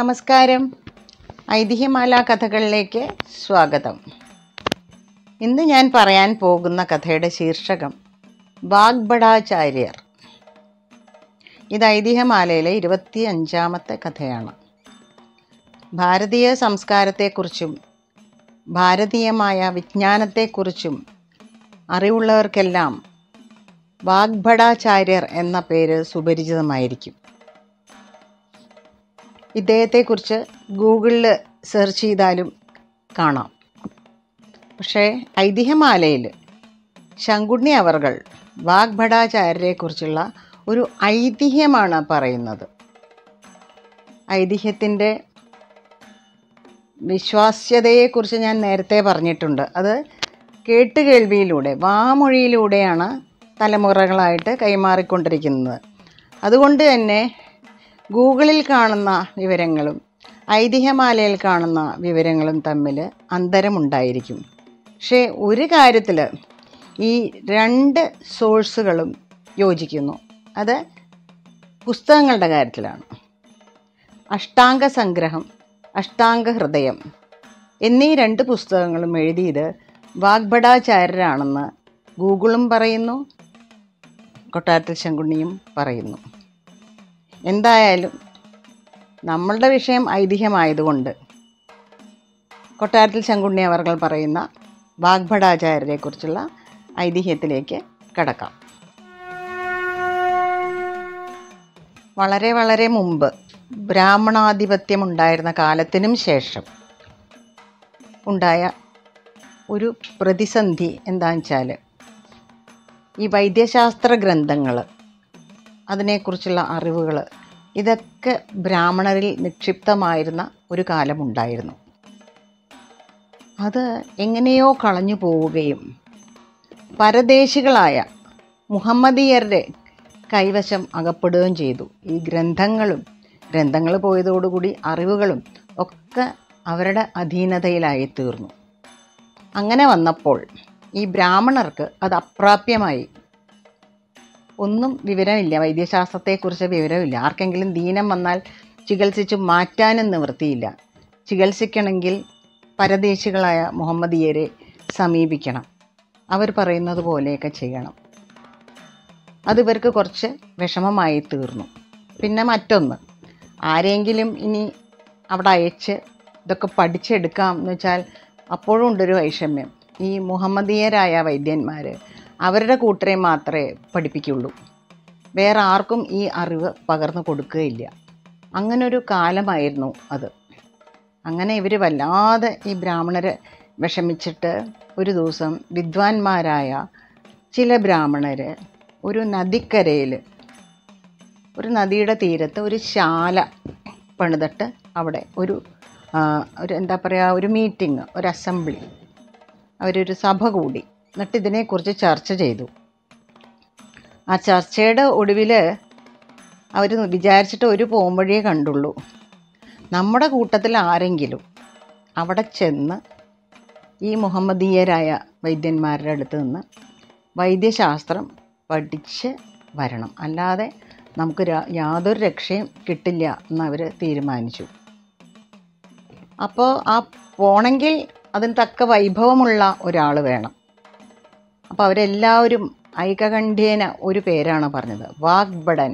നമസ്കാരം ഐതിഹ്യമാല കഥകളിലേക്ക് സ്വാഗതം ഇന്ന് ഞാൻ പറയാൻ പോകുന്ന കഥയുടെ ശീർഷകം വാഗ്ബടാചാര്യർ ഇത് ഐതിഹ്യമാലയിലെ ഇരുപത്തി അഞ്ചാമത്തെ കഥയാണ് ഭാരതീയ സംസ്കാരത്തെക്കുറിച്ചും ഭാരതീയമായ വിജ്ഞാനത്തെക്കുറിച്ചും അറിവുള്ളവർക്കെല്ലാം വാഗ്ഭടാചാര്യർ എന്ന പേര് സുപരിചിതമായിരിക്കും ഇദ്ദേഹത്തെക്കുറിച്ച് ഗൂഗിളിൽ സെർച്ച് ചെയ്താലും കാണാം പക്ഷേ ഐതിഹ്യമാലയിൽ ശങ്കുണ്ണി അവർകൾ വാഗ്ഭടാചാര്യരെക്കുറിച്ചുള്ള ഒരു ഐതിഹ്യമാണ് പറയുന്നത് ഐതിഹ്യത്തിൻ്റെ വിശ്വാസ്യതയെക്കുറിച്ച് ഞാൻ നേരത്തെ പറഞ്ഞിട്ടുണ്ട് അത് കേട്ടുകേൾവിയിലൂടെ വാമൊഴിയിലൂടെയാണ് തലമുറകളായിട്ട് കൈമാറിക്കൊണ്ടിരിക്കുന്നത് അതുകൊണ്ട് തന്നെ ഗൂഗിളിൽ കാണുന്ന വിവരങ്ങളും ഐതിഹ്യമാലയിൽ കാണുന്ന വിവരങ്ങളും തമ്മിൽ അന്തരമുണ്ടായിരിക്കും പക്ഷേ ഒരു കാര്യത്തിൽ ഈ രണ്ട് സോഴ്സുകളും യോജിക്കുന്നു അത് പുസ്തകങ്ങളുടെ കാര്യത്തിലാണ് അഷ്ടാംഗ സംഗ്രഹം അഷ്ടാംഗ ഹൃദയം എന്നീ രണ്ട് പുസ്തകങ്ങളും എഴുതിയത് വാഗ്ഭടാചാര്യരാണെന്ന് ഗൂഗിളും പറയുന്നു കൊട്ടാരത്തിൽ ശങ്കുണ്ണിയും പറയുന്നു എന്തായാലും നമ്മളുടെ വിഷയം ഐതിഹ്യമായതുകൊണ്ട് കൊട്ടാരത്തിൽ ശങ്കുണ്ണി അവർകൾ പറയുന്ന വാഗ്ഭടാചാര്യരെക്കുറിച്ചുള്ള ഐതിഹ്യത്തിലേക്ക് കടക്കാം വളരെ വളരെ മുമ്പ് ബ്രാഹ്മണാധിപത്യം ഉണ്ടായിരുന്ന കാലത്തിനും ശേഷം ഉണ്ടായ ഒരു പ്രതിസന്ധി എന്താണെന്ന് വെച്ചാൽ ഈ വൈദ്യശാസ്ത്ര ഗ്രന്ഥങ്ങൾ അതിനെക്കുറിച്ചുള്ള അറിവുകൾ ഇതൊക്കെ ബ്രാഹ്മണരിൽ നിക്ഷിപ്തമായിരുന്ന ഒരു കാലമുണ്ടായിരുന്നു അത് എങ്ങനെയോ കളഞ്ഞു പോവുകയും പരദേശികളായ മുഹമ്മദീയരുടെ കൈവശം അകപ്പെടുകയും ചെയ്തു ഈ ഗ്രന്ഥങ്ങളും ഗ്രന്ഥങ്ങൾ പോയതോടുകൂടി അറിവുകളും ഒക്കെ അവരുടെ അധീനതയിലായി തീർന്നു അങ്ങനെ വന്നപ്പോൾ ഈ ബ്രാഹ്മണർക്ക് അത് അപ്രാപ്യമായി ഒന്നും വിവരമില്ല വൈദ്യശാസ്ത്രത്തെക്കുറിച്ച് വിവരമില്ല ആർക്കെങ്കിലും ദീനം വന്നാൽ ചികിത്സിച്ച് മാറ്റാനും നിവൃത്തിയില്ല ചികിത്സിക്കണമെങ്കിൽ പരദേശികളായ മുഹമ്മദീയരെ സമീപിക്കണം അവർ പറയുന്നത് പോലെയൊക്കെ ചെയ്യണം അത് ഇവർക്ക് കുറച്ച് വിഷമമായി തീർന്നു പിന്നെ മറ്റൊന്ന് ആരെങ്കിലും ഇനി അവിടെ അയച്ച് ഇതൊക്കെ പഠിച്ചെടുക്കാം എന്ന് വെച്ചാൽ അപ്പോഴും ഉണ്ടൊരു വൈഷമ്യം ഈ മുഹമ്മദീയരായ വൈദ്യന്മാർ അവരുടെ കൂട്ടരെ മാത്രമേ പഠിപ്പിക്കുള്ളൂ വേറെ ആർക്കും ഈ അറിവ് പകർന്നു കൊടുക്കുകയില്ല അങ്ങനൊരു കാലമായിരുന്നു അത് അങ്ങനെ ഇവർ വല്ലാതെ ഈ ബ്രാഹ്മണരെ വിഷമിച്ചിട്ട് ഒരു ദിവസം വിദ്വാൻമാരായ ചില ബ്രാഹ്മണർ ഒരു നദിക്കരയിൽ ഒരു നദിയുടെ തീരത്ത് ഒരു ശാല പണിതിട്ട് അവിടെ ഒരു ആ, ഒരു എന്താ പറയുക ഒരു മീറ്റിംഗ് ഒരു അസംബ്ലി അവരൊരു സഭ കൂടി എന്നിട്ട് ഇതിനെക്കുറിച്ച് ചർച്ച ചെയ്തു ആ ചർച്ചയുടെ ഒടുവിൽ അവർ വിചാരിച്ചിട്ട് ഒരു പോംവഴിയേ കണ്ടുള്ളൂ നമ്മുടെ കൂട്ടത്തിൽ ആരെങ്കിലും അവിടെ ചെന്ന് ഈ മുഹമ്മദീയരായ വൈദ്യന്മാരുടെ അടുത്ത് നിന്ന് വൈദ്യശാസ്ത്രം പഠിച്ച് വരണം അല്ലാതെ നമുക്ക് രാ- യാതൊരു രക്ഷയും കിട്ടില്ല എന്ന് അവർ തീരുമാനിച്ചു അപ്പോൾ ആ പോണെങ്കിൽ അതിന് തക്ക വൈഭവമുള്ള ഒരാൾ വേണം അപ്പോൾ അവരെല്ലാവരും ഐകകണ്ഠ്യേന ഒരു പേരാണ് പറഞ്ഞത് വാഗ്ഭടൻ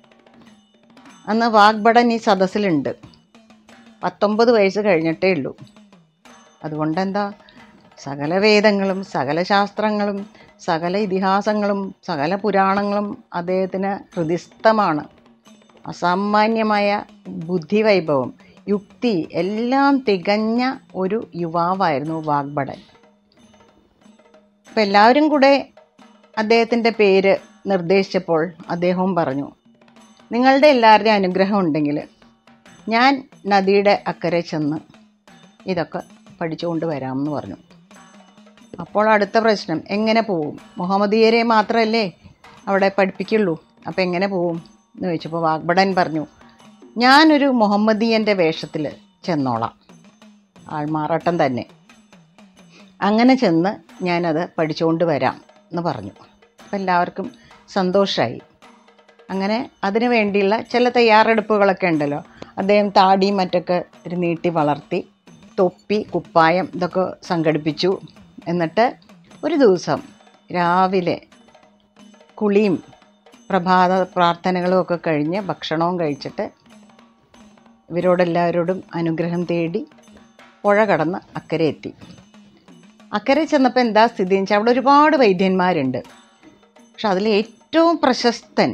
അന്ന് വാഗ്ഭടൻ ഈ സദസ്സിലുണ്ട് പത്തൊമ്പത് വയസ്സ് കഴിഞ്ഞിട്ടേ ഉള്ളൂ അതുകൊണ്ട് എന്താ സകല വേദങ്ങളും സകല ശാസ്ത്രങ്ങളും സകല ഇതിഹാസങ്ങളും സകല പുരാണങ്ങളും അദ്ദേഹത്തിന് ഹൃദിസ്ഥമാണ് അസാമാന്യമായ ബുദ്ധിവൈഭവം യുക്തി എല്ലാം തികഞ്ഞ ഒരു യുവാവായിരുന്നു വാഗ്ഭടൻ അപ്പം എല്ലാവരും കൂടെ അദ്ദേഹത്തിൻ്റെ പേര് നിർദ്ദേശിച്ചപ്പോൾ അദ്ദേഹവും പറഞ്ഞു നിങ്ങളുടെ എല്ലാവരുടെയും അനുഗ്രഹം ഉണ്ടെങ്കിൽ ഞാൻ നദിയുടെ അക്കരെ ചെന്ന് ഇതൊക്കെ പഠിച്ചുകൊണ്ട് വരാമെന്ന് പറഞ്ഞു അപ്പോൾ അടുത്ത പ്രശ്നം എങ്ങനെ പോവും മുഹമ്മദീയരെ മാത്രമല്ലേ അവിടെ പഠിപ്പിക്കുള്ളൂ അപ്പോൾ എങ്ങനെ പോവും എന്ന് ചോദിച്ചപ്പോൾ വാഗ്ഭടൻ പറഞ്ഞു ഞാനൊരു മുഹമ്മദീയൻ്റെ വേഷത്തിൽ ചെന്നോളാം ആൾമാറാട്ടം തന്നെ അങ്ങനെ ചെന്ന് ഞാനത് പഠിച്ചുകൊണ്ട് വരാം എന്ന് പറഞ്ഞു അപ്പം എല്ലാവർക്കും സന്തോഷമായി അങ്ങനെ അതിനു വേണ്ടിയുള്ള ചില തയ്യാറെടുപ്പുകളൊക്കെ ഉണ്ടല്ലോ അദ്ദേഹം താടിയും മറ്റൊക്കെ ഒരു നീട്ടി വളർത്തി തൊപ്പി കുപ്പായം ഇതൊക്കെ സംഘടിപ്പിച്ചു എന്നിട്ട് ഒരു ദിവസം രാവിലെ കുളിയും പ്രഭാത പ്രാർത്ഥനകളും ഒക്കെ കഴിഞ്ഞ് ഭക്ഷണവും കഴിച്ചിട്ട് ഇവരോടെല്ലാവരോടും അനുഗ്രഹം തേടി പുഴ കടന്ന് അക്കരെ എത്തി അക്കരെ ചെന്നപ്പോൾ എന്താ സ്ഥിതി എന്ന് വെച്ചാൽ അവിടെ ഒരുപാട് വൈദ്യന്മാരുണ്ട് പക്ഷെ അതിൽ ഏറ്റവും പ്രശസ്തൻ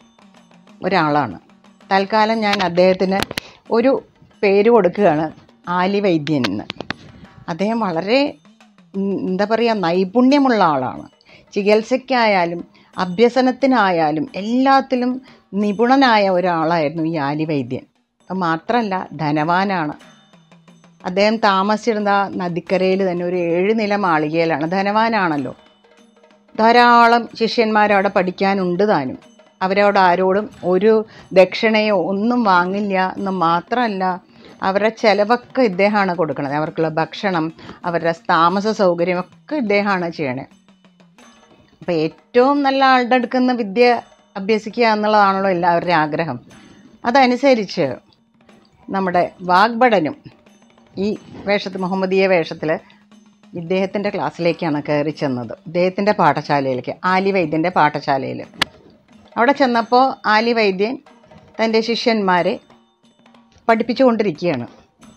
ഒരാളാണ് തൽക്കാലം ഞാൻ അദ്ദേഹത്തിന് ഒരു പേര് കൊടുക്കുകയാണ് ആലി വൈദ്യൻ എന്ന് അദ്ദേഹം വളരെ ഉം, എന്താ പറയുക നൈപുണ്യമുള്ള ആളാണ് ചികിത്സയ്ക്കായാലും അഭ്യസനത്തിനായാലും എല്ലാത്തിലും നിപുണനായ ഒരാളായിരുന്നു ഈ ആലി വൈദ്യൻ അത് മാത്രമല്ല ധനവാനാണ് അദ്ദേഹം താമസിച്ചിരുന്ന നദിക്കരയിൽ തന്നെ ഒരു ഏഴ് നില മാളികയിലാണ് ധനവാനാണല്ലോ ധാരാളം ശിഷ്യന്മാർ അവിടെ പഠിക്കാനുണ്ട് താനും അവരോട് ആരോടും ഒരു ദക്ഷിണയോ ഒന്നും വാങ്ങില്ല എന്ന് മാത്രമല്ല അവരുടെ ചിലവൊക്കെ ഇദ്ദേഹമാണ് കൊടുക്കുന്നത് അവർക്കുള്ള ഭക്ഷണം അവരുടെ താമസ സൗകര്യമൊക്കെ ഇദ്ദേഹമാണ് ചെയ്യണേ അപ്പോൾ ഏറ്റവും നല്ല ആളുടെ അടുക്കുന്ന വിദ്യ അഭ്യസിക്കുക എന്നുള്ളതാണല്ലോ എല്ലാവരുടെയും ആഗ്രഹം അതനുസരിച്ച് നമ്മുടെ വാഗ്ഭടനും ഈ വേഷത്തിൽ മുഹമ്മദീയ വേഷത്തിൽ ഇദ്ദേഹത്തിൻ്റെ ക്ലാസ്സിലേക്കാണ് കയറി ചെന്നത് ഇദ്ദേഹത്തിൻ്റെ പാഠശാലയിലേക്ക് ആലി വൈദ്യൻ്റെ പാഠശാലയിൽ അവിടെ ചെന്നപ്പോൾ ആലി വൈദ്യൻ തൻ്റെ ശിഷ്യന്മാരെ പഠിപ്പിച്ചുകൊണ്ടിരിക്കുകയാണ്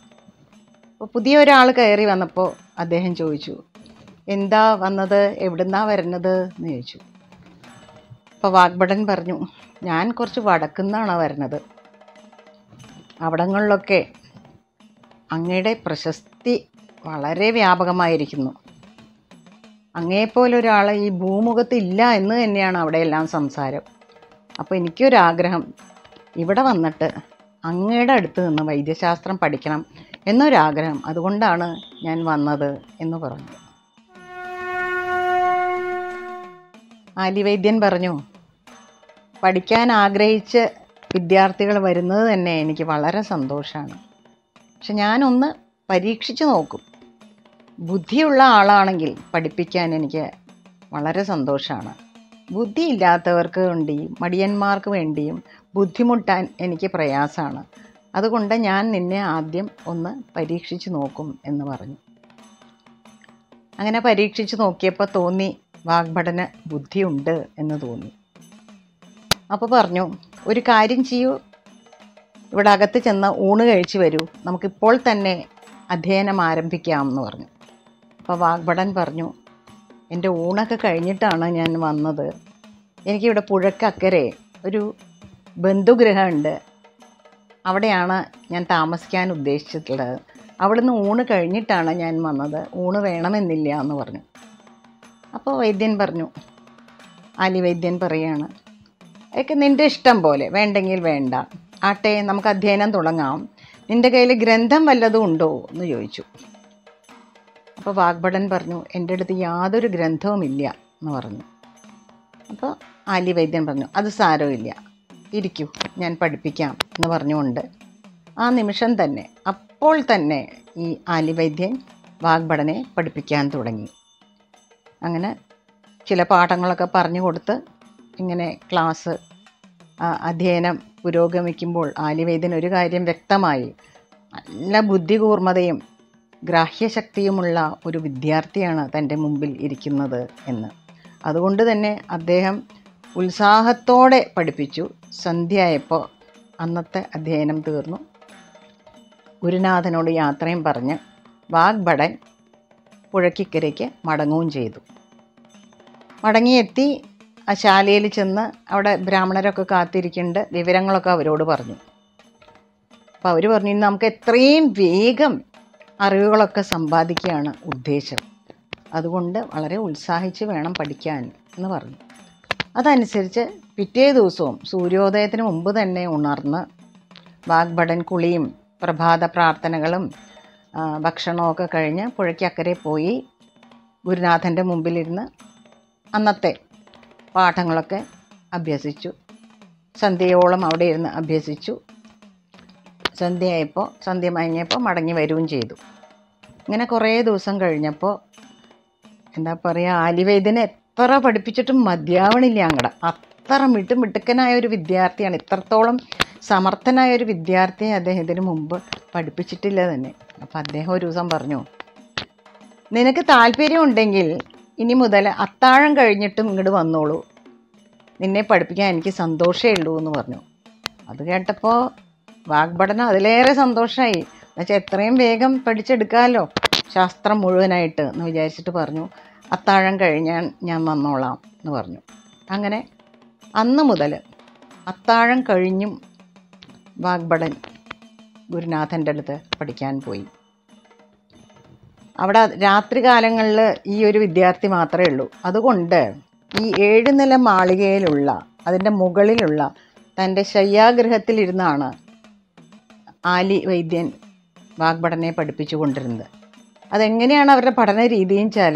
അപ്പോൾ പുതിയ ഒരാൾ കയറി വന്നപ്പോൾ അദ്ദേഹം ചോദിച്ചു എന്താ വന്നത് എവിടുന്നാ വരുന്നത് എന്ന് ചോദിച്ചു അപ്പോൾ വാഗ്ഭടൻ പറഞ്ഞു ഞാൻ കുറച്ച് വടക്കുന്നാണ് വരുന്നത് അവിടങ്ങളിലൊക്കെ അങ്ങയുടെ പ്രശസ്തി വളരെ വ്യാപകമായിരിക്കുന്നു അങ്ങയെപ്പോലെ ഒരാൾ ഈ ഭൂമുഖത്ത് ഇല്ല എന്ന് തന്നെയാണ് അവിടെയെല്ലാം സംസാരം അപ്പോൾ എനിക്കൊരാഗ്രഹം ഇവിടെ വന്നിട്ട് അങ്ങയുടെ അടുത്ത് നിന്ന് വൈദ്യശാസ്ത്രം പഠിക്കണം എന്നൊരാഗ്രഹം അതുകൊണ്ടാണ് ഞാൻ വന്നത് എന്ന് പറഞ്ഞു ആലിവൈദ്യൻ പറഞ്ഞു പഠിക്കാൻ ആഗ്രഹിച്ച് വിദ്യാർത്ഥികൾ വരുന്നത് തന്നെ എനിക്ക് വളരെ സന്തോഷമാണ് പക്ഷെ ഞാനൊന്ന് പരീക്ഷിച്ച് നോക്കും ബുദ്ധിയുള്ള ആളാണെങ്കിൽ പഠിപ്പിക്കാൻ എനിക്ക് വളരെ സന്തോഷമാണ് ബുദ്ധിയില്ലാത്തവർക്ക് വേണ്ടിയും മടിയന്മാർക്ക് വേണ്ടിയും ബുദ്ധിമുട്ടാൻ എനിക്ക് പ്രയാസമാണ് അതുകൊണ്ട് ഞാൻ നിന്നെ ആദ്യം ഒന്ന് പരീക്ഷിച്ച് നോക്കും എന്ന് പറഞ്ഞു അങ്ങനെ പരീക്ഷിച്ച് നോക്കിയപ്പോൾ തോന്നി വാഗ്ഭടന് ബുദ്ധിയുണ്ട് എന്ന് തോന്നി അപ്പോൾ പറഞ്ഞു ഒരു കാര്യം ചെയ്യൂ ഇവിടെ അകത്ത് ചെന്ന് ഊണ് കഴിച്ച് വരൂ നമുക്കിപ്പോൾ തന്നെ അധ്യയനം ആരംഭിക്കാം എന്ന് പറഞ്ഞു അപ്പോൾ വാഗ്ഭടൻ പറഞ്ഞു എൻ്റെ ഊണൊക്കെ കഴിഞ്ഞിട്ടാണ് ഞാൻ വന്നത് എനിക്കിവിടെ പുഴക്കക്കരെ ഒരു ബന്ധുഗൃഹമുണ്ട് അവിടെയാണ് ഞാൻ താമസിക്കാൻ ഉദ്ദേശിച്ചിട്ടുള്ളത് അവിടുന്ന് ഊണ് കഴിഞ്ഞിട്ടാണ് ഞാൻ വന്നത് ഊണ് വേണമെന്നില്ല എന്ന് പറഞ്ഞു അപ്പോൾ വൈദ്യൻ പറഞ്ഞു ആലി വൈദ്യൻ പറയാണ് അതൊക്കെ നിൻ്റെ ഇഷ്ടം പോലെ വേണ്ടെങ്കിൽ വേണ്ട ആട്ടെ നമുക്ക് അധ്യയനം തുടങ്ങാം നിൻ്റെ കയ്യിൽ ഗ്രന്ഥം വല്ലതും ഉണ്ടോ എന്ന് ചോദിച്ചു അപ്പോൾ വാഗ്ഭടൻ പറഞ്ഞു എൻ്റെ അടുത്ത് യാതൊരു ഗ്രന്ഥവുമില്ല എന്ന് പറഞ്ഞു അപ്പോൾ ആലി വൈദ്യൻ പറഞ്ഞു അത് സാരമില്ല ഇരിക്കൂ ഞാൻ പഠിപ്പിക്കാം എന്ന് പറഞ്ഞുകൊണ്ട് ആ നിമിഷം തന്നെ അപ്പോൾ തന്നെ ഈ ആലി വൈദ്യൻ വാഗ്ഭടനെ പഠിപ്പിക്കാൻ തുടങ്ങി അങ്ങനെ ചില പാഠങ്ങളൊക്കെ പറഞ്ഞു കൊടുത്ത് ഇങ്ങനെ ക്ലാസ് ആ, അധ്യയനം പുരോഗമിക്കുമ്പോൾ ആലിവൈദ്യൻ ഒരു കാര്യം വ്യക്തമായി നല്ല ബുദ്ധികൂർമ്മതയും ഗ്രാഹ്യശക്തിയുമുള്ള ഒരു വിദ്യാർത്ഥിയാണ് തൻ്റെ മുമ്പിൽ ഇരിക്കുന്നത് എന്ന് അതുകൊണ്ട് തന്നെ അദ്ദേഹം ഉത്സാഹത്തോടെ പഠിപ്പിച്ചു സന്ധ്യയായപ്പോൾ അന്നത്തെ അധ്യയനം തീർന്നു ഗുരുനാഥനോട് യാത്രയും പറഞ്ഞ് വാഗ്ഭടൻ പുഴയ്ക്കിക്കരയ്ക്ക് മടങ്ങുകയും ചെയ്തു മടങ്ങിയെത്തി ആ ശാലയിൽ ചെന്ന് അവിടെ ബ്രാഹ്മണരൊക്കെ കാത്തിരിക്കുന്നുണ്ട് വിവരങ്ങളൊക്കെ അവരോട് പറഞ്ഞു അപ്പോൾ അവർ പറഞ്ഞു "ഇന്ന് നമുക്ക് എത്രയും വേഗം അറിവുകളൊക്കെ സമ്പാദിക്കുകയാണ് ഉദ്ദേശം അതുകൊണ്ട് വളരെ ഉത്സാഹിച്ച് വേണം പഠിക്കാൻ എന്ന് പറഞ്ഞു അതനുസരിച്ച് പിറ്റേ ദിവസവും സൂര്യോദയത്തിന് മുമ്പ് തന്നെ ഉണർന്ന് വാഗ്ഭടൻ കുളിയും പ്രഭാത പ്രാർത്ഥനകളും ആ, ഭക്ഷണമൊക്കെ കഴിഞ്ഞ് പുഴയ്ക്കക്കരെ പോയി ഗുരുനാഥൻ്റെ മുമ്പിലിരുന്ന് അന്നത്തെ പാഠങ്ങളൊക്കെ അഭ്യസിച്ചു സന്ധ്യയോളം അവിടെ ഇരുന്ന് അഭ്യസിച്ചു സന്ധ്യയായപ്പോൾ സന്ധ്യ മയങ്ങിയപ്പോൾ മടങ്ങി വരികയും ചെയ്തു ഇങ്ങനെ കുറേ ദിവസം കഴിഞ്ഞപ്പോൾ എന്താ പറയുക ആലിവൈദ്യനെ എത്ര പഠിപ്പിച്ചിട്ടും മതിയാവണില്ല അങ്ങടെ അത്ര മിട്ട് മിടുക്കനായ ഒരു വിദ്യാർത്ഥിയാണ് ഇത്രത്തോളം സമർത്ഥനായ ഒരു വിദ്യാർത്ഥിയെ അദ്ദേഹം ഇതിനു മുമ്പ് പഠിപ്പിച്ചിട്ടില്ല തന്നെ അപ്പം അദ്ദേഹം ഒരു ദിവസം പറഞ്ഞു നിനക്ക് താല്പര്യം ഉണ്ടെങ്കിൽ ഇനി മുതൽ അത്താഴം കഴിഞ്ഞിട്ടും ഇങ്ങോട്ട് വന്നോളൂ നിന്നെ പഠിപ്പിക്കാൻ എനിക്ക് സന്തോഷമേ ഉള്ളൂ എന്ന് പറഞ്ഞു അത് കേട്ടപ്പോൾ വാഗ്ഭടനം അതിലേറെ സന്തോഷമായി എന്നുവെച്ചാൽ എത്രയും വേഗം പഠിച്ചെടുക്കാമല്ലോ ശാസ്ത്രം മുഴുവനായിട്ട് എന്ന് വിചാരിച്ചിട്ട് പറഞ്ഞു അത്താഴം കഴിഞ്ഞാൽ ഞാൻ വന്നോളാം എന്ന് പറഞ്ഞു അങ്ങനെ അന്ന് മുതൽ അത്താഴം കഴിഞ്ഞും വാഗ്ഭടൻ ഗുരുനാഥൻ്റെ അടുത്ത് പഠിക്കാൻ പോയി അവിടെ രാത്രി കാലങ്ങളിൽ ഈ ഒരു വിദ്യാർത്ഥി മാത്രമേ ഉള്ളൂ അതുകൊണ്ട് ഈ ഏഴ് നില മാളികയിലുള്ള അതിൻ്റെ മുകളിലുള്ള തൻ്റെ ശയ്യാഗൃഹത്തിലിരുന്നാണ് ആലി വൈദ്യൻ വാഗ്ഭടനെ പഠിപ്പിച്ചു കൊണ്ടിരുന്നത് അതെങ്ങനെയാണ് അവരുടെ പഠന രീതിയും വെച്ചാൽ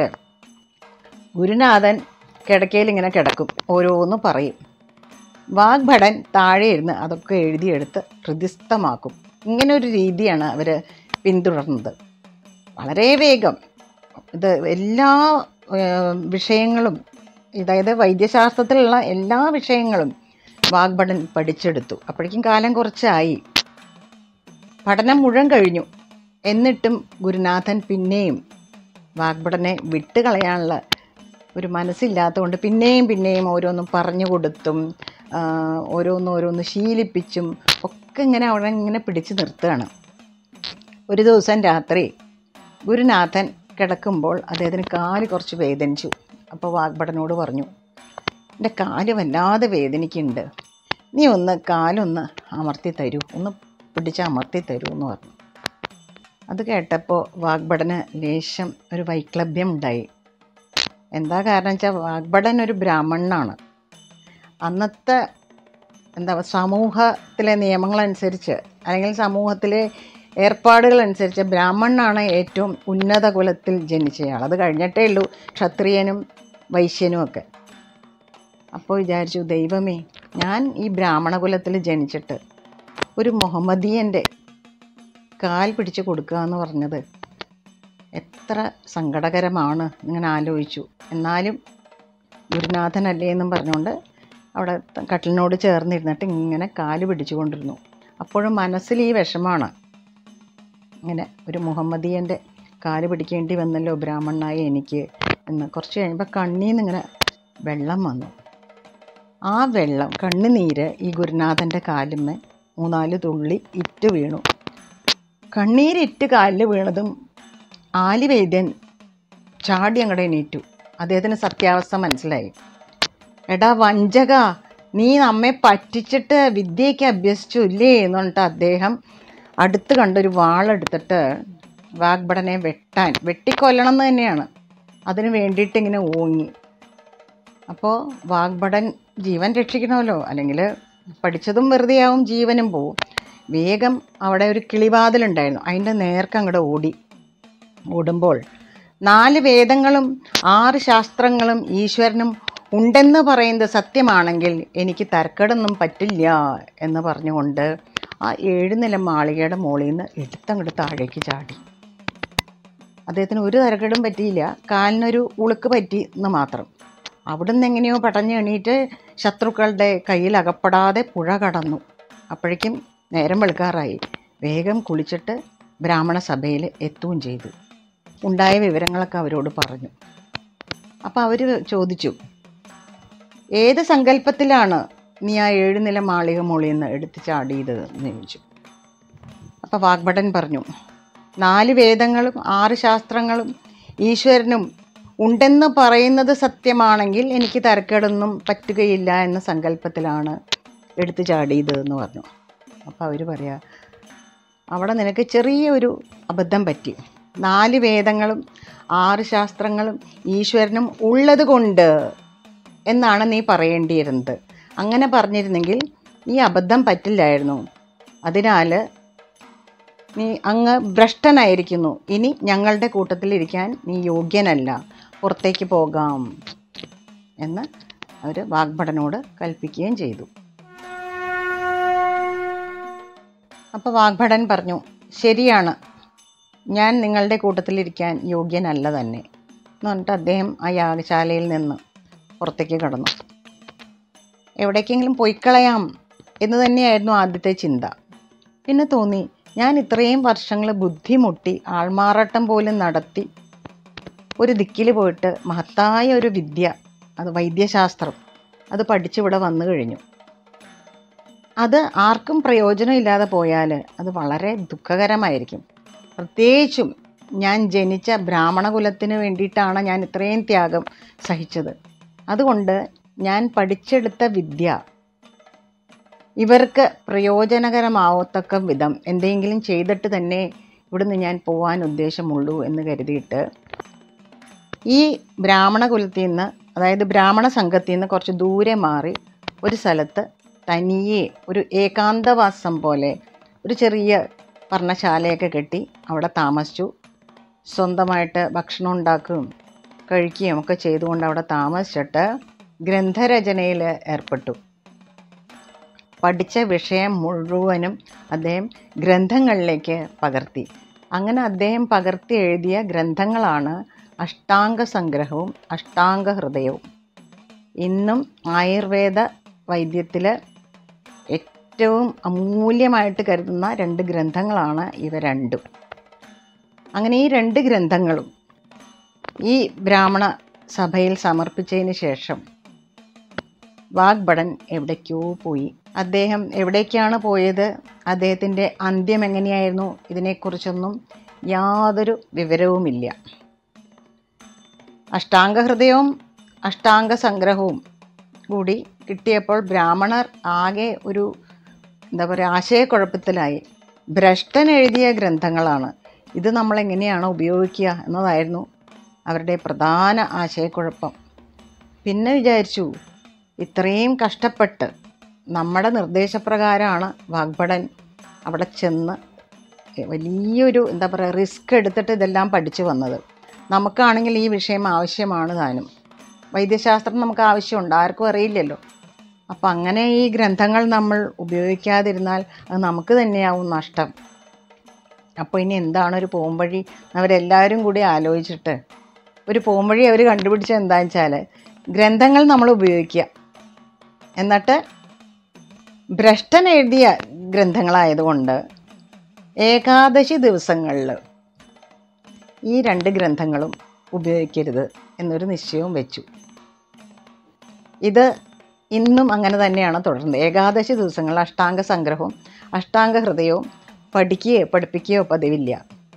ഗുരുനാഥൻ കിടക്കയിൽ ഇങ്ങനെ കിടക്കും ഓരോന്ന് പറയും വാഗ്ഭടൻ താഴെ ഇരുന്ന് അതൊക്കെ എഴുതിയെടുത്ത് ഹൃദിസ്ഥമാക്കും ഇങ്ങനെ ഒരു രീതിയാണ് അവർ പിന്തുടർന്നത് വളരെ വേഗം ഇത് എല്ലാ ഏഹ്, വിഷയങ്ങളും അതായത് വൈദ്യശാസ്ത്രത്തിലുള്ള എല്ലാ വിഷയങ്ങളും വാഗ്ഭടൻ പഠിച്ചെടുത്തു അപ്പോഴേക്കും കാലം കുറച്ചായി പഠനം മുഴുവൻ കഴിഞ്ഞു എന്നിട്ടും ഗുരുനാഥൻ പിന്നെയും വാഗ്ഭടനെ വിട്ടുകളയാനുള്ള ഒരു മനസ്സില്ലാത്തതുകൊണ്ട് പിന്നെയും പിന്നെയും ഓരോന്നും പറഞ്ഞു കൊടുത്തും ആ, ഓരോന്ന് ഓരോന്ന് ശീലിപ്പിച്ചും ഒക്കെ ഇങ്ങനെ അവിടെ ഇങ്ങനെ പിടിച്ചു നിർത്തുകയാണ് ഒരു ദിവസം രാത്രി ഗുരുനാഥൻ കിടക്കുമ്പോൾ അദ്ദേഹത്തിന് കാല് കുറച്ച് വേദനിച്ചു അപ്പോൾ വാഗ്ഭടനോട് പറഞ്ഞു എൻ്റെ കാല് വല്ലാതെ വേദനിക്കുന്നുണ്ട് നീ ഒന്ന് കാലൊന്ന് അമർത്തി തരൂ ഒന്ന് പിടിച്ച് അമർത്തി തരൂ എന്ന് പറഞ്ഞു അത് കേട്ടപ്പോൾ വാഗ്ഭടന് ലേശം ഒരു വൈക്ലഭ്യം ഉണ്ടായി എന്താ കാരണം വെച്ചാൽ വാഗ്ഭടൻ ഒരു ബ്രാഹ്മണനാണ് അന്നത്തെ എന്താ സമൂഹത്തിലെ നിയമങ്ങളനുസരിച്ച് അല്ലെങ്കിൽ സമൂഹത്തിലെ ഏർപ്പാടുകൾ അനുസരിച്ച് ബ്രാഹ്മണനാണ് ഏറ്റവും ഉന്നത കുലത്തിൽ ജനിച്ചയാൾ അത് കഴിഞ്ഞിട്ടേ ഉള്ളൂ ക്ഷത്രിയനും വൈശ്യനും ഒക്കെ അപ്പോൾ വിചാരിച്ചു ദൈവമേ ഞാൻ ഈ ബ്രാഹ്മണ കുലത്തിൽ ജനിച്ചിട്ട് ഒരു മുഹമ്മദീയൻ്റെ കാൽ പിടിച്ച് കൊടുക്കുക എന്ന് പറഞ്ഞത് എത്ര സങ്കടകരമാണ് ഇങ്ങനെ ആലോചിച്ചു എന്നാലും ഗുരുനാഥനല്ലേ എന്നും പറഞ്ഞുകൊണ്ട് അവിടെ ത- കട്ടിലിനോട് ചേർന്നിരുന്നിട്ട് ഇങ്ങനെ കാല് പിടിച്ചുകൊണ്ടിരുന്നു അപ്പോഴും മനസ്സിൽ ഈ വിഷമാണ് ഇങ്ങനെ ഒരു മുഹമ്മദീയൻ്റെ കാല് പിടിക്കേണ്ടി വന്നല്ലോ ബ്രാഹ്മണനായ എനിക്ക് എന്ന് കുറച്ച് കഴിയുമ്പോൾ കണ്ണീന്ന് ഇങ്ങനെ വെള്ളം വന്നു ആ വെള്ളം കണ്ണുനീര് ഈ ഗുരുനാഥൻ്റെ കാലുമ്മേ മൂന്നാല് തുള്ളി ഇറ്റ് വീണു കണ്ണീരിറ്റ് കാലിൽ വീണതും ആലിവൈദ്യൻ ചാടി അങ്ങടെ എണീറ്റു അദ്ദേഹത്തിന് സത്യാവസ്ഥ മനസ്സിലായി എടാ വഞ്ചക നീ നമ്മെ പറ്റിച്ചിട്ട് വിദ്യയൊക്കെ അഭ്യസിച്ചു ഇല്ലേ എന്ന് പറഞ്ഞിട്ട് അദ്ദേഹം അടുത്ത് കണ്ടൊരു വാളെടുത്തിട്ട് വാഗ്ഭടനെ വെട്ടാൻ വെട്ടിക്കൊല്ലണം എന്ന് തന്നെയാണ് അതിന് വേണ്ടിയിട്ട് ഇങ്ങനെ ഓങ്ങി അപ്പോൾ വാഗ്ഭടൻ ജീവൻ രക്ഷിക്കണമല്ലോ അല്ലെങ്കിൽ പഠിച്ചതും വെറുതെയാവും ജീവനും പോവും വേഗം അവിടെ ഒരു കിളിവാതിലുണ്ടായിരുന്നു അതിൻ്റെ നേർക്ക് അങ്ങോട്ട് ഓടി ഓടുമ്പോൾ നാല് വേദങ്ങളും ആറ് ശാസ്ത്രങ്ങളും ഈശ്വരനും ഉണ്ടെന്ന് പറയുന്നത് സത്യമാണെങ്കിൽ എനിക്ക് തരക്കേടൊന്നും പറ്റില്ല എന്ന് പറഞ്ഞുകൊണ്ട് ആ ഏഴ് നില മാളികയുടെ മുകളിൽ നിന്ന് എടുത്തങ്ങോട്ട് താഴേക്ക് ചാടി അദ്ദേഹത്തിന് ഒരു തരക്കേടും പറ്റിയില്ല കാലിനൊരു ഉളുക്ക് പറ്റി എന്ന് മാത്രം അവിടുന്ന് എങ്ങനെയോ പടഞ്ഞ് എണീറ്റ് ശത്രുക്കളുടെ കയ്യിൽ അകപ്പെടാതെ പുഴ കടന്നു അപ്പോഴേക്കും നേരം വെളുക്കാറായി വേഗം കുളിച്ചിട്ട് ബ്രാഹ്മണ സഭയിൽ എത്തുകയും ചെയ്തു ഉണ്ടായ വിവരങ്ങളൊക്കെ അവരോട് പറഞ്ഞു അപ്പോൾ അവർ ചോദിച്ചു ഏത് സങ്കല്പത്തിലാണ് നീ ആ ഏഴ് നില മാളിക മുകളിൽ നിന്ന് എടുത്ത് ചാടിയത് എന്ന് ചോദിച്ചു അപ്പോൾ വാഗ്ഭടൻ പറഞ്ഞു നാല് വേദങ്ങളും ആറ് ശാസ്ത്രങ്ങളും ഈശ്വരനും ഉണ്ടെന്ന് പറയുന്നത് സത്യമാണെങ്കിൽ എനിക്ക് തരക്കേടൊന്നും പറ്റുകയില്ല എന്ന സങ്കല്പത്തിലാണ് എടുത്തു ചാടിയത് എന്ന് പറഞ്ഞു അപ്പോൾ അവർ പറയാ അവിടെ നിനക്ക് ചെറിയൊരു അബദ്ധം പറ്റി നാല് വേദങ്ങളും ആറ് ശാസ്ത്രങ്ങളും ഈശ്വരനും ഉള്ളത് കൊണ്ട് എന്നാണ് നീ പറയേണ്ടിയിരുന്നത് അങ്ങനെ പറഞ്ഞിരുന്നെങ്കിൽ ഈ അബദ്ധം പറ്റില്ലായിരുന്നു അതിനാൽ നീ അങ്ങ് ഭ്രഷ്ടനായിരിക്കുന്നു ഇനി ഞങ്ങളുടെ കൂട്ടത്തിലിരിക്കാൻ നീ യോഗ്യനല്ല പുറത്തേക്ക് പോകാം എന്ന് അവർ വാഗ്ഭടനോട് കൽപ്പിക്കുകയും ചെയ്തു അപ്പോൾ വാഗ്ഭടൻ പറഞ്ഞു ശരിയാണ് ഞാൻ നിങ്ങളുടെ കൂട്ടത്തിലിരിക്കാൻ യോഗ്യനല്ല തന്നെ എന്ന് പറഞ്ഞിട്ട് അദ്ദേഹം ആ യാഗശാലയിൽ നിന്ന് പുറത്തേക്ക് കടന്നു എവിടേക്കെങ്കിലും പൊയ്ക്കളയാം എന്ന് തന്നെയായിരുന്നു ആദ്യത്തെ ചിന്ത പിന്നെ തോന്നി ഞാൻ ഇത്രയും വർഷങ്ങൾ ബുദ്ധിമുട്ടി ആൾമാറാട്ടം പോലും നടത്തി ഒരു ദിക്കിൽ പോയിട്ട് മഹത്തായ ഒരു വിദ്യ അത് വൈദ്യശാസ്ത്രം അത് പഠിച്ചിവിടെ വന്നു കഴിഞ്ഞു അത് ആർക്കും പ്രയോജനമില്ലാതെ പോയാൽ അത് വളരെ ദുഃഖകരമായിരിക്കും പ്രത്യേകിച്ചും ഞാൻ ജനിച്ച ബ്രാഹ്മണ കുലത്തിന് വേണ്ടിയിട്ടാണ് ഞാൻ ഇത്രയും ത്യാഗം സഹിച്ചത് അതുകൊണ്ട് ഞാൻ പഠിച്ചെടുത്ത വിദ്യ ഇവർക്ക് പ്രയോജനകരമാവത്തക്ക വിധം എന്തെങ്കിലും ചെയ്തിട്ട് തന്നെ ഇവിടുന്ന് ഞാൻ പോകാൻ ഉദ്ദേശമുള്ളൂ എന്ന് കരുതിയിട്ട് ഈ ബ്രാഹ്മണ കുലത്തിൽ നിന്ന് അതായത് ബ്രാഹ്മണ സംഘത്തിൽ നിന്ന് കുറച്ച് ദൂരെ മാറി ഒരു സ്ഥലത്ത് തനിയെ ഒരു ഏകാന്തവാസം പോലെ ഒരു ചെറിയ പർണശാലയൊക്കെ കെട്ടി അവിടെ താമസിച്ചു സ്വന്തമായിട്ട് ഭക്ഷണം ഉണ്ടാക്കുകയും കഴിക്കുകയും ഒക്കെ ചെയ്തുകൊണ്ട് അവിടെ താമസിച്ചിട്ട് ഗ്രന്ഥരചനയിൽ ഏർപ്പെട്ടു പഠിച്ച വിഷയം മുഴുവനും അദ്ദേഹം ഗ്രന്ഥങ്ങളിലേക്ക് പകർത്തി അങ്ങനെ അദ്ദേഹം പകർത്തി എഴുതിയ ഗ്രന്ഥങ്ങളാണ് അഷ്ടാംഗ സംഗ്രഹവും അഷ്ടാംഗ ഹൃദയവും ഇന്നും ആയുർവേദ വൈദ്യത്തിൽ ഏറ്റവും അമൂല്യമായിട്ട് കരുതുന്ന രണ്ട് ഗ്രന്ഥങ്ങളാണ് ഇവ രണ്ടും അങ്ങനെ ഈ രണ്ട് ഗ്രന്ഥങ്ങളും ഈ ബ്രാഹ്മണ സഭയിൽ സമർപ്പിച്ചതിന് ശേഷം വാഗ്ഭടൻ എവിടേക്കോ പോയി അദ്ദേഹം എവിടേക്കാണ് പോയത് അദ്ദേഹത്തിൻ്റെ അന്ത്യം എങ്ങനെയായിരുന്നു ഇതിനെക്കുറിച്ചൊന്നും യാതൊരു വിവരവുമില്ല അഷ്ടാംഗഹൃദയവും അഷ്ടാംഗ സംഗ്രഹവും കൂടി കിട്ടിയപ്പോൾ ബ്രാഹ്മണർ ആകെ ഒരു എന്താ പറയുക ആശയക്കുഴപ്പത്തിലായി ഭ്രഷ്ടൻ എഴുതിയ ഗ്രന്ഥങ്ങളാണ് ഇത് നമ്മൾ എങ്ങനെയാണ് ഉപയോഗിക്കുക എന്നതായിരുന്നു അവരുടെ പ്രധാന ആശയക്കുഴപ്പം പിന്നെ വിചാരിച്ചു ഇത്രയും കഷ്ടപ്പെട്ട് നമ്മുടെ നിർദ്ദേശപ്രകാരമാണ് വാഗ്ഭടൻ അവിടെ ചെന്ന് വലിയൊരു എന്താ പറയുക റിസ്ക് എടുത്തിട്ട് ഇതെല്ലാം പഠിച്ചു വന്നത് നമുക്കാണെങ്കിൽ ഈ വിഷയം ആവശ്യമാണ് താനും വൈദ്യശാസ്ത്രം നമുക്ക് ആവശ്യമുണ്ട് ആർക്കും അറിയില്ലല്ലോ അപ്പം അങ്ങനെ ഈ ഗ്രന്ഥങ്ങൾ നമ്മൾ ഉപയോഗിക്കാതിരുന്നാൽ അത് നമുക്ക് തന്നെയാവും നഷ്ടം അപ്പോൾ ഇനി എന്താണ് ഒരു പോംവഴി അവരെല്ലാവരും കൂടി ആലോചിച്ചിട്ട് ഒരു പോംവഴി അവർ കണ്ടുപിടിച്ചത് എന്താണെന്ന് വെച്ചാൽ ഗ്രന്ഥങ്ങൾ നമ്മൾ ഉപയോഗിക്കുക എന്നിട്ട് ഭ്രഷ്ടൻ എഴുതിയ ഗ്രന്ഥങ്ങളായതുകൊണ്ട് ഏകാദശി ദിവസങ്ങളിൽ ഈ രണ്ട് ഗ്രന്ഥങ്ങളും ഉപയോഗിക്കരുത് എന്നൊരു നിശ്ചയവും വെച്ചു ഇത് ഇന്നും അങ്ങനെ തന്നെയാണ് തുടരുന്നത് ഏകാദശി ദിവസങ്ങളിൽ അഷ്ടാംഗ സംഗ്രഹവും അഷ്ടാംഗ ഹൃദയവും പഠിക്കുകയോ പഠിപ്പിക്കുകയോ പതിവില്ല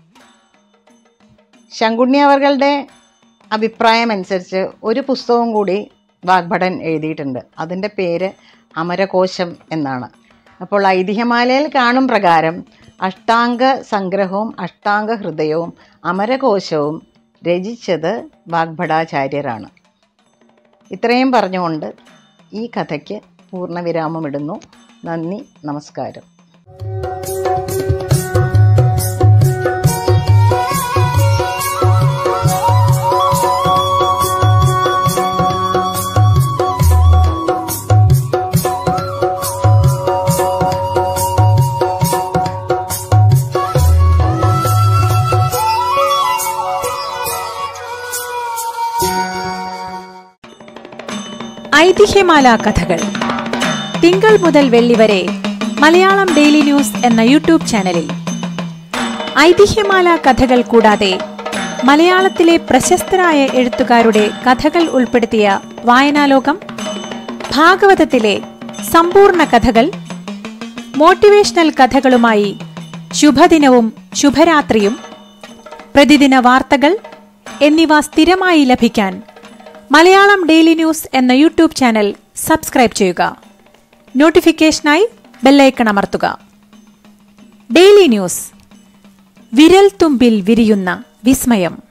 ശങ്കുണ്ണിയവர்களுടെ അഭിപ്രായം അനുസരിച്ച് ഒരു പുസ്തകവും കൂടി വാഗ്ഭടൻ എഴുതിയിട്ടുണ്ട് അതിൻ്റെ പേര് അമരകോശം എന്നാണ് അപ്പോൾ ഐതിഹ്യമാലയിൽ കാണും പ്രകാരം അഷ്ടാംഗ സംഗ്രഹവും അഷ്ടാംഗ ഹൃദയവും അമരകോശവും രചിച്ചത് വാഗ്ഭടാചാര്യരാണ് ഇത്രയും പറഞ്ഞുകൊണ്ട് ഈ കഥയ്ക്ക് പൂർണ്ണവിരാമമിടുന്നു നന്ദി നമസ്കാരം ഐതിഹ്യമാല കഥകൾ തിങ്കൾ മുതൽ വെള്ളി വരെ മലയാളം ഡെയിലി ന്യൂസ് എന്ന യൂട്യൂബ് ചാനലിൽ ഐതിഹ്യമാല കഥകൾ കൂടാതെ മലയാളത്തിലെ പ്രശസ്തരായ എഴുത്തുകാരുടെ കഥകൾ ഉൾപ്പെടുത്തിയ വായനാലോകം ഭാഗവതത്തിലെ സമ്പൂർണ്ണ കഥകൾ മോട്ടിവേഷണൽ കഥകളുമായി ശുഭദിനവും ശുഭരാത്രിയും പ്രതിദിന വാർത്തകൾ എന്നിവ സ്ഥിരമായി ലഭിക്കാൻ മലയാളം ഡെയിലി ന്യൂസ് എന്ന യൂട്യൂബ് ചാനൽ സബ്സ്ക്രൈബ് ചെയ്യുക നോട്ടിഫിക്കേഷനായി ബെല്ലൈക്കൺ അമർത്തുക ഡെയിലി ന്യൂസ് വിരൽ തുമ്പിൽ വിരിയുന്ന വിസ്മയം